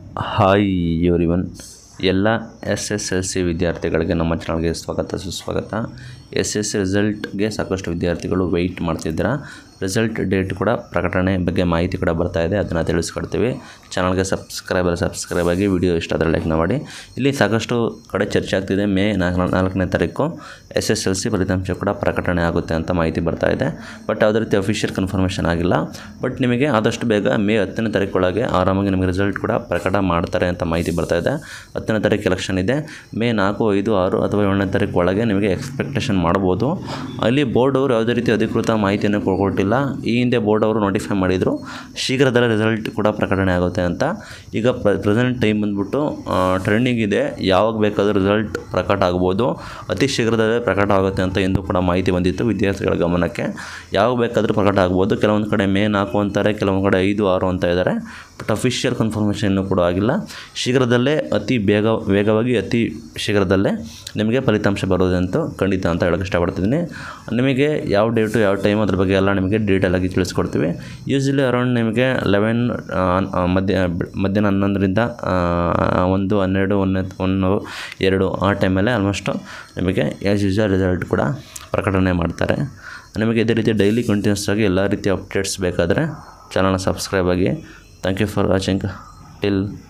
hi everyone ಎಲ್ಲ S S L C ವಿದ್ಯಾರ್ಥಿಗಳಿಗೆ ನಮ್ಮ ಚಾನಲ್ಗೆ ಸ್ವಾಗತ ಸುಸ್ವಾಗತ ಎಸ್ ಎಸ್ ರಿಸಲ್ಟ್ಗೆ ಸಾಕಷ್ಟು ವಿದ್ಯಾರ್ಥಿಗಳು ವೆಯ್ಟ್ ಮಾಡ್ತಿದ್ದೀರಾ ರಿಸಲ್ಟ್ ಡೇಟ್ ಕೂಡ ಪ್ರಕಟಣೆ ಬಗ್ಗೆ ಮಾಹಿತಿ ಕೂಡ ಬರ್ತಾ ಇದೆ ಅದನ್ನು ತಿಳಿಸ್ಕೊಡ್ತೀವಿ ಚಾನಲ್ಗೆ ಸಬ್ಸ್ಕ್ರೈಬರ್ ಸಬ್ಸ್ಕ್ರೈಬ್ ಆಗಿ ವಿಡಿಯೋ ಇಷ್ಟ ಆದರೆ ಲೈಕ್ ಮಾಡಿ ಇಲ್ಲಿ ಸಾಕಷ್ಟು ಕಡೆ ಚರ್ಚೆ ಆಗ್ತಿದೆ ಮೇ ನಾಲ್ಕು ನಾಲ್ಕನೇ ತಾರೀಕು ಎಸ್ ಎಸ್ ಎಲ್ ಸಿ ಫಲಿತಾಂಶ ಕೂಡ ಪ್ರಕಟಣೆ ಆಗುತ್ತೆ ಅಂತ ಮಾಹಿತಿ ಬರ್ತಾ ಇದೆ ಬಟ್ ಯಾವುದೇ ರೀತಿ ಅಫಿಷಿಯಲ್ ಕನ್ಫರ್ಮೇಷನ್ ಆಗಿಲ್ಲ ಬಟ್ ನಿಮಗೆ ಆದಷ್ಟು ಬೇಗ ಮೇ ಹತ್ತನೇ ತಾರೀಕೊಳಗೆ ಆರಾಮಾಗಿ ನಿಮಗೆ ರಿಸಲ್ಟ್ ಕೂಡ ಪ್ರಕಟ ಮಾಡ್ತಾರೆ ಅಂತ ಮಾಹಿತಿ ಬರ್ತಾ ಇದೆ ಹತ್ತನೇ ತಾರೀಕು ಎಲೆಕ್ಷನ್ ಇದೆ ಮೇ ನಾಲ್ಕು ಐದು ಆರು ಅಥವಾ ಏಳನೇ ತಾರೀಕು ಒಳಗೆ ನಿಮಗೆ ಎಕ್ಸ್ಪೆಕ್ಟೇಷನ್ ಮಾಡ್ಬೋದು ಅಲ್ಲಿ ಬೋರ್ಡ್ ಅವರು ಯಾವುದೇ ರೀತಿ ಅಧಿಕೃತ ಮಾಹಿತಿಯನ್ನು ಕೊಟ್ಟಿಲ್ಲ ಈ ಹಿಂದೆ ಬೋರ್ಡ್ ಅವರು ನೋಟಿಫೈ ಮಾಡಿದರು ಶೀಘ್ರದಲ್ಲೇ ರಿಸಲ್ಟ್ ಕೂಡ ಪ್ರಕಟಣೆ ಆಗುತ್ತೆ ಅಂತ ಈಗ ಪ್ರೆಸೆಂಟ್ ಟೈಮ್ ಬಂದ್ಬಿಟ್ಟು ಟ್ರೆಂಡಿಂಗ್ ಇದೆ ಯಾವಾಗ ಬೇಕಾದರೂ ರಿಸಲ್ಟ್ ಪ್ರಕಟ ಆಗ್ಬೋದು ಅತಿ ಶೀಘ್ರದಲ್ಲೇ ಪ್ರಕಟ ಆಗುತ್ತೆ ಅಂತ ಎಂದು ಕೂಡ ಮಾಹಿತಿ ಬಂದಿತ್ತು ವಿದ್ಯಾರ್ಥಿಗಳ ಗಮನಕ್ಕೆ ಯಾವಾಗ ಬೇಕಾದರೂ ಪ್ರಕಟ ಆಗ್ಬೋದು ಕೆಲವೊಂದು ಕಡೆ ಮೇ ನಾಲ್ಕು ಅಂತಾರೆ ಕೆಲವೊಂದು ಕಡೆ ಐದು ಆರು ಅಂತ ಇದ್ದಾರೆ ಬಟ್ ಅಫಿಷಿಯಲ್ ಕನ್ಫರ್ಮೇಷನ್ ಇನ್ನೂ ಕೂಡ ಆಗಿಲ್ಲ ಶೀಘ್ರದಲ್ಲೇ ಅತಿ ಬೇಗ ವೇಗವಾಗಿ ಅತಿ ಶೀಘ್ರದಲ್ಲೇ ನಿಮಗೆ ಫಲಿತಾಂಶ ಬರೋದಂತೂ ಖಂಡಿತ ಅಂತ ಹೇಳೋಕ್ಕೆ ಇಷ್ಟಪಡ್ತಿದ್ದೀನಿ ನಿಮಗೆ ಯಾವ ಡೇಟು ಯಾವ ಟೈಮ್ ಅದ್ರ ಬಗ್ಗೆ ಎಲ್ಲ ನಿಮಗೆ ಡೀಟೇಲಾಗಿ ತಿಳಿಸ್ಕೊಡ್ತೀವಿ ಯೂಶ್ವಲಿ ಅರೌಂಡ್ ನಿಮಗೆ ಲೆವೆನ್ ಮಧ್ಯ ಮಧ್ಯಾಹ್ನ ಹನ್ನೊಂದರಿಂದ ಆ, ಒಂದು ಹನ್ನೆರಡು ಒಂದೇ ಒಂದು ಎರಡು ಆ ಟೈಮಲ್ಲೇ ಆಲ್ಮೋಸ್ಟು ನಿಮಗೆ ಆ್ಯಸ್ ಯೂಶ್ವಲ್ ರಿಸಲ್ಟ್ ಕೂಡ ಪ್ರಕಟಣೆ ಮಾಡ್ತಾರೆ ನಿಮಗೆ ಇದೇ ರೀತಿ ಡೈಲಿ ಕಂಟಿನ್ಯೂಸ್ ಆಗಿ ಎಲ್ಲ ರೀತಿಯ ಅಪ್ಡೇಟ್ಸ್ ಬೇಕಾದರೆ ಚಾನಲ್ನ ಸಬ್ಸ್ಕ್ರೈಬ್ ಆಗಿ thank you for watching till